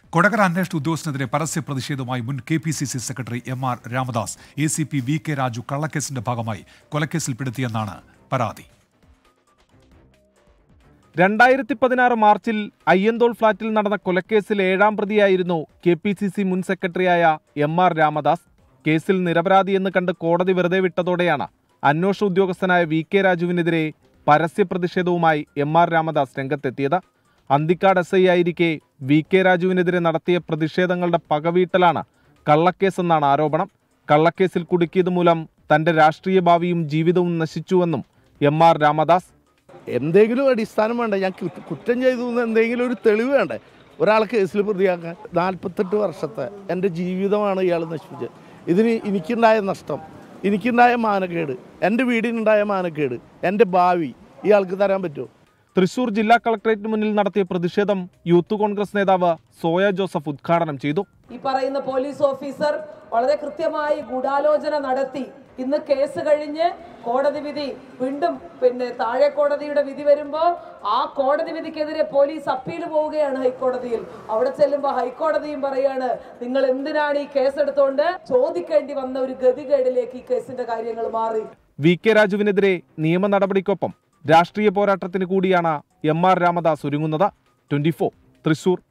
കൊടകര അന്വേഷണ ഉദ്യോഗസ്ഥനെതിരെ പരസ്യ പ്രതിഷേധവുമായി മുൻ K P C C secretary M R Ramdas A C P V K Raju കള്ളക്കേസിന്റെ ഭാഗമായി കൊലക്കേസിൽപ്പെടുത്തിയെന്നാണ് പരാതി രണ്ടായിരത്തി പതിനാറ് മാർച്ചിൽ അയ്യന്തോൾ ഫ്ളാറ്റിൽ നടന്ന കൊലക്കേസിൽ ഏഴാം പ്രതിയായിരുന്നു കെ പി സി സി മുൻ സെക്രട്ടറിയായ എം ആർ രാമദാസ് കേസിൽ നിരപരാധിയെന്ന് കണ്ട് കോടതി വെറുതെ വിട്ടതോടെയാണ് അന്വേഷണ ഉദ്യോഗസ്ഥനായ വി കെ രാജുവിനെതിരെ പരസ്യ പ്രതിഷേധവുമായി എം ആർ രാമദാസ് രംഗത്തെത്തിയത് അന്തിക്കാട് എസ് ഐ ആയിരിക്കെ വി കെ രാജുവിനെതിരെ നടത്തിയ പ്രതിഷേധങ്ങളുടെ പകവീട്ടലാണ് കള്ളക്കേസെന്നാണ് ആരോപണം കള്ളക്കേസിൽ കുടുക്കിയത് മൂലം തന്റെ രാഷ്ട്രീയ ഭാവിയും ജീവിതവും നശിച്ചുവെന്നും എം ആർ രാമദാസ് എന്തെങ്കിലും അടിസ്ഥാനം വേണ്ട ഞാൻ കു- കുറ്റം ചെയ്തു എന്ന് എന്തെങ്കിലും ഒരു തെളിവ് വേണ്ടേ ഒരാളെ കേസിൽ പ്രതിയാക്കാൻ നാൽപ്പത്തെട്ട് വർഷത്തെ എൻ്റെ ജീവിതമാണ് ഇയാൾ നശിപ്പിച്ചത് ഇതിന് എനിക്കുണ്ടായ നഷ്ടം എനിക്കുണ്ടായ മാനക്കേട് എൻ്റെ വീടിനുണ്ടായ മാനക്കേട് എൻ്റെ ഭാവി ഇയാൾക്ക് തരാൻ പറ്റുമോ തൃശൂർ ജില്ലാ കളക്ടറേറ്റിന് മുന്നിൽ നടത്തിയ പ്രതിഷേധം യൂത്ത് കോൺഗ്രസ് നേതാവ് സോയ ജോസഫ് ഉദ്ഘാടനം ചെയ്തു ഈ പറയുന്ന പോലീസ് ഓഫീസർ വളരെ കൃത്യമായി ഗൂഢാലോചന നടത്തി ഇന്ന് കേസ് കഴിഞ്ഞ് കോടതി വിധി വീണ്ടും പിന്നെ താഴെ കോടതിയുടെ വിധി വരുമ്പോൾ ആ കോടതി വിധിക്കെതിരെ പോലീസ് അപ്പീൽ പോവുകയാണ് ഹൈക്കോടതിയിൽ അവിടെ ചെല്ലുമ്പോൾ ഹൈക്കോടതിയും പറയാണ് നിങ്ങൾ എന്തിനാണ് ഈ കേസ് എടുത്തുകൊണ്ട് ചോദിക്കേണ്ടി വന്ന ഒരു ഗതികേടിലേക്ക് ഈ കേസിന്റെ കാര്യങ്ങൾ മാറി വി കെ രാജുവിനെതിരെ നിയമ നടപടിക്കൊപ്പം രാഷ്ട്രീയ പോരാട്ടത്തിന് കൂടിയാണ് എം ആർ രാമദാസ് ഒരുങ്ങുന്നത് ട്വന്റി തൃശൂർ